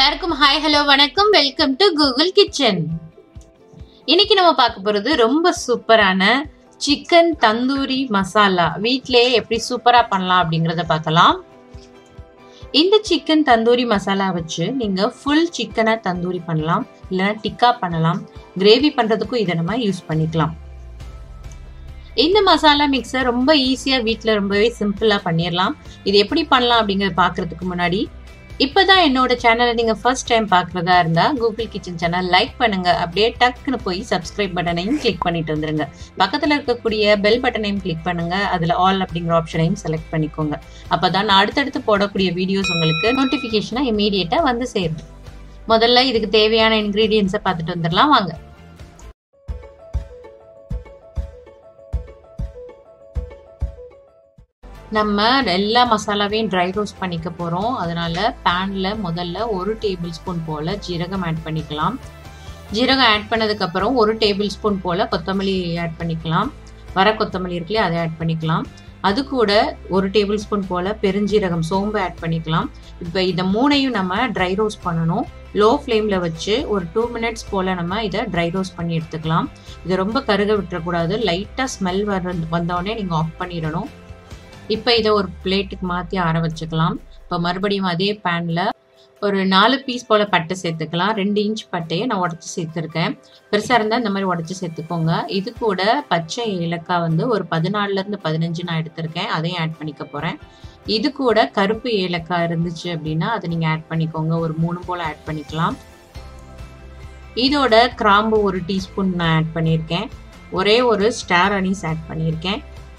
எல்லாருக்கும் hi hello வணக்கம் welcome to Google kitchen இன்னைக்கு நம்ம பார்க்க போறது ரொம்ப சூப்பரான சிக்கன் தந்தூரி மசாலா வீட்டிலேயே எப்படி சூப்பரா பண்ணலாம் அப்படிங்கறத பார்க்கலாம் இந்த சிக்கன் தந்தூரி மசாலா வச்சு நீங்க ஃபுல் சிக்கனை தந்தூரி பண்ணலாம் இல்லைன்னா டிக்கா பண்ணலாம் கிரேவி பண்றதுக்கும் இதை நம்ம யூஸ் பண்ணிக்கலாம் இந்த மசாலா மிக்ஸை ரொம்ப ஈஸியாக வீட்டில் ரொம்பவே சிம்பிளாக பண்ணிடலாம் இது எப்படி பண்ணலாம் அப்படிங்கிறத பார்க்கறதுக்கு முன்னாடி இப்போதான் என்னோட சேனலை நீங்கள் ஃபர்ஸ்ட் டைம் பார்க்குறதா இருந்தால் கூகுள் கிச்சன் சேனல் லைக் பண்ணுங்க அப்படியே டக்குன்னு போய் சப்ஸ்கிரைப் பட்டனையும் கிளிக் பண்ணிட்டு வந்துருங்க பக்கத்தில் இருக்கக்கூடிய பெல் பட்டனையும் கிளிக் பண்ணுங்க அதில் ஆல் அப்படிங்கிற ஆப்ஷனையும் செலக்ட் பண்ணிக்கோங்க அப்போ தான் நான் அடுத்தடுத்து போடக்கூடிய வீடியோஸ் உங்களுக்கு நோட்டிஃபிகேஷனாக இமீடியட்டாக வந்து சேரும் முதல்ல இதுக்கு தேவையான இன்க்ரீடியன்ஸை பார்த்துட்டு வந்துடலாம் வாங்க நம்ம எல்லா மசாலாவையும் ட்ரை ரோஸ்ட் பண்ணிக்க போகிறோம் அதனால பேனில் முதல்ல ஒரு டேபிள் ஸ்பூன் போல் ஜீரகம் ஆட் பண்ணிக்கலாம் ஜீரகம் ஆட் பண்ணதுக்கப்புறம் ஒரு டேபிள் ஸ்பூன் போல் கொத்தமல்லி ஆட் பண்ணிக்கலாம் வர கொத்தமல்லி இருக்குல்லையே அதை ஆட் பண்ணிக்கலாம் அது கூட ஒரு டேபிள் ஸ்பூன் போல் பெருஞ்சீரகம் சோம்பு ஆட் பண்ணிக்கலாம் இப்போ இதை மூணையும் நம்ம ட்ரை ரோஸ்ட் பண்ணணும் லோ ஃப்ளேமில் வச்சு ஒரு டூ மினிட்ஸ் போல் நம்ம இதை ட்ரை ரோஸ்ட் பண்ணி எடுத்துக்கலாம் இதை ரொம்ப கருக விட்டுறக்கூடாது லைட்டாக ஸ்மெல் வர வந்தோடனே நீங்கள் ஆஃப் பண்ணிடணும் இப்போ இதை ஒரு பிளேட்டுக்கு மாற்றி ஆற வச்சுக்கலாம் இப்போ மறுபடியும் அதே பேனில் ஒரு நாலு பீஸ் போல் பட்டை சேர்த்துக்கலாம் ரெண்டு இன்ச் பட்டையை நான் உடச்சி சேர்த்துருக்கேன் பெருசாக இருந்தால் இந்த மாதிரி உடச்சி சேர்த்துக்கோங்க இது கூட பச்சை ஏலக்காய் வந்து ஒரு பதினாலுலேருந்து பதினஞ்சு நான் எடுத்திருக்கேன் அதையும் ஆட் பண்ணிக்க போகிறேன் இது கூட கருப்பு ஏலக்காய் இருந்துச்சு அப்படின்னா அதை நீங்கள் ஆட் பண்ணிக்கோங்க ஒரு மூணு போல் ஆட் பண்ணிக்கலாம் இதோட கிராம்பு ஒரு டீஸ்பூன் நான் ஆட் பண்ணியிருக்கேன் ஒரே ஒரு ஸ்டார் அனீஸ் ஆட் பண்ணியிருக்கேன்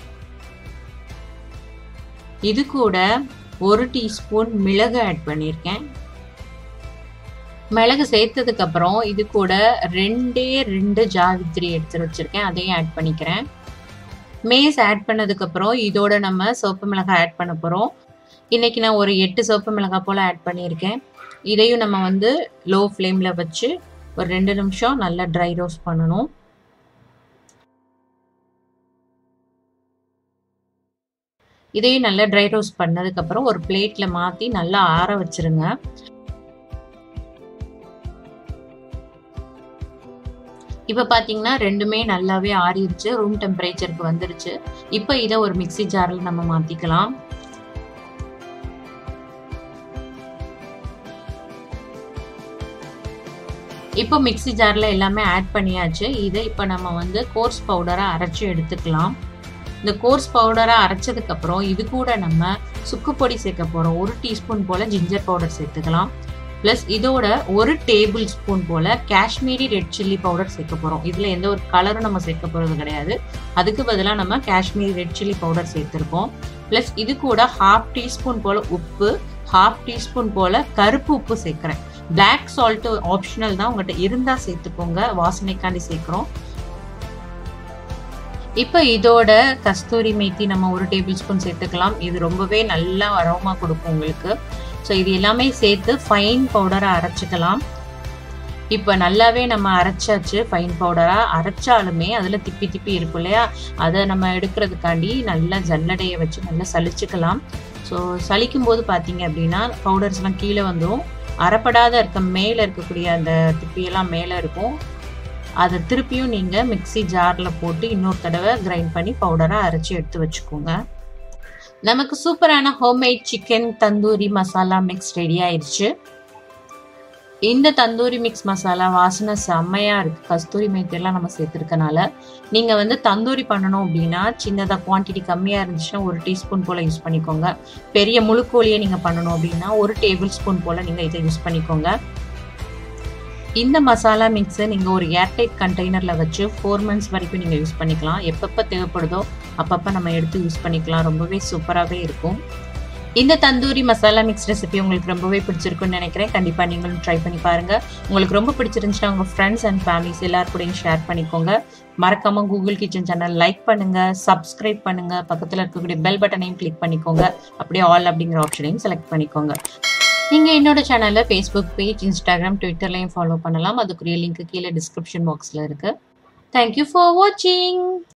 இது கூட ஒரு டீஸ்பூன் மிளகு ஆட் பண்ணியிருக்கேன் மிளகு சேர்த்ததுக்கு அப்புறம் இது கூட ரெண்டே ரெண்டு ஜாவித்திரி எடுத்து வச்சிருக்கேன் அதையும் ஆட் பண்ணிக்கிறேன் மேஸ் ஆட் பண்ணதுக்கு அப்புறம் இதோட நம்ம சோப்பு மிளகாய் ஆட் பண்ண போகிறோம் இன்னைக்கு நான் ஒரு எட்டு சோப்பு மிளகாய் போல் ஆட் பண்ணியிருக்கேன் இதையும் நம்ம வந்து லோ ஃப்ளேமில் வச்சு ஒரு ரெண்டு நிமிஷம் நல்லா ட்ரை ரோஸ்ட் பண்ணணும் இதையும் நல்லா ட்ரை ரோஸ்ட் பண்ணதுக்கப்புறம் ஒரு பிளேட்டில் மாற்றி நல்லா ஆற வச்சிருங்க இப்போ பார்த்தீங்கன்னா ரெண்டுமே நல்லாவே ஆறிடுச்சு ரூம் டெம்பரேச்சருக்கு வந்துருச்சு இப்போ இதை ஒரு மிக்சி ஜாரில் நம்ம மாற்றிக்கலாம் இப்போ மிக்சி ஜாரில் எல்லாமே ஆட் பண்ணியாச்சு இதை இப்போ நம்ம வந்து கோர்ஸ் பவுடராக அரைச்சி எடுத்துக்கலாம் இந்த கோர்ஸ் பவுடராக அரைச்சதுக்கப்புறம் இது கூட நம்ம சுக்கு பொடி சேர்க்க போகிறோம் ஒரு டீஸ்பூன் போல் ஜிஞ்சர் பவுடர் சேர்த்துக்கலாம் ப்ளஸ் இதோட ஒரு டேபிள் ஸ்பூன் போல் காஷ்மீரி ரெட் சில்லி பவுடர் சேர்க்க போகிறோம் இதில் எந்த ஒரு கலரும் நம்ம சேர்க்க போகிறது கிடையாது அதுக்கு பதிலாக நம்ம காஷ்மீரி ரெட் சில்லி பவுடர் சேர்த்துருக்கோம் ப்ளஸ் இது கூட ஹாஃப் டீஸ்பூன் போல் உப்பு ஹாஃப் டீஸ்பூன் போல் கருப்பு உப்பு சேர்க்குறேன் பிளாக் சால்ட்டு ஆப்ஷனல் தான் உங்கள்கிட்ட இருந்தால் சேர்த்துக்கோங்க வாசனைக்காண்டி சேர்க்குறோம் இப்போ இதோட கஸ்தூரி மேத்தி நம்ம ஒரு டேபிள் ஸ்பூன் சேர்த்துக்கலாம் இது ரொம்பவே நல்லா அரோமா கொடுக்கும் உங்களுக்கு ஸோ இது எல்லாமே சேர்த்து ஃபைன் பவுடராக அரைச்சிக்கலாம் இப்போ நல்லாவே நம்ம அரைச்சாச்சு ஃபைன் பவுடராக அரைச்சாலுமே அதில் திப்பி திப்பி இருக்கும் இல்லையா அதை நம்ம எடுக்கிறதுக்காண்டி நல்லா ஜல்லடையை வச்சு நல்லா சலிச்சுக்கலாம் ஸோ சலிக்கும் போது பார்த்தீங்க அப்படின்னா பவுடர்ஸ்லாம் கீழே வந்துடும் அரைப்படாத இருக்க மேலே இருக்கக்கூடிய அந்த திப்பியெல்லாம் மேலே இருக்கும் அதை திருப்பியும் நீங்கள் மிக்சி ஜாரில் போட்டு இன்னொரு தடவை கிரைண்ட் பண்ணி பவுடராக அரைச்சி எடுத்து வச்சுக்கோங்க நமக்கு சூப்பரான homemade chicken tandoori masala mix ready ஆயிடுச்சு இந்த தந்தூரி மிக்ஸ் மசாலா வாசனை செம்மையாக இருக்குது கஸ்தூரி மேத்தியெல்லாம் நம்ம சேர்த்துருக்கனால நீங்கள் வந்து தந்தூரி பண்ணணும் அப்படின்னா சின்னதாக குவான்டிட்டி கம்மியாக இருந்துச்சுன்னா ஒரு டீஸ்பூன் போல் யூஸ் பண்ணிக்கோங்க பெரிய முழுக்கோழியை நீங்கள் பண்ணணும் அப்படின்னா ஒரு டேபிள் ஸ்பூன் போல் நீங்கள் இதை யூஸ் பண்ணிக்கோங்க இந்த மசாலா மிக்ஸை நீங்கள் ஒரு ஏர்டைட் கண்டெய்னரில் வச்சு ஃபோர் மந்த்ஸ் வரைக்கும் நீங்கள் யூஸ் பண்ணிக்கலாம் எப்பப்போ தேவைப்படுதோ அப்பப்போ நம்ம எடுத்து யூஸ் பண்ணிக்கலாம் ரொம்பவே சூப்பராகவே இருக்கும் இந்த தந்தூரி மசாலா மிக்ஸ் ரெசிபி உங்களுக்கு ரொம்பவே பிடிச்சிருக்குன்னு நினைக்கிறேன் கண்டிப்பாக நீங்களும் ட்ரை பண்ணி பாருங்கள் உங்களுக்கு ரொம்ப பிடிச்சிருந்துச்சுன்னா உங்கள் ஃப்ரெண்ட்ஸ் அண்ட் ஃபேமிலிஸ் எல்லார் கூடயும் ஷேர் பண்ணிக்கோங்க மறக்காமல் கூகுள் கிச்சன் சேனல் லைக் பண்ணுங்கள் சப்ஸ்கிரைப் பண்ணுங்கள் பக்கத்தில் இருக்கக்கூடிய பெல் பட்டனையும் கிளிக் பண்ணிக்கோங்க அப்படியே ஆல் அப்படிங்கிற ஆப்ஷனையும் செலக்ட் பண்ணிக்கோங்க நீங்கள் என்னோட சேனலில் ஃபேஸ்புக் பேஜ் இன்ஸ்டாகிராம் ட்விட்டர்லையும் ஃபாலோ பண்ணலாம் அதுக்குரிய லிங்க் கீழே டிஸ்கிரிப்ஷன் பாக்ஸில் இருக்குது தேங்க்யூ ஃபார் வாட்சிங்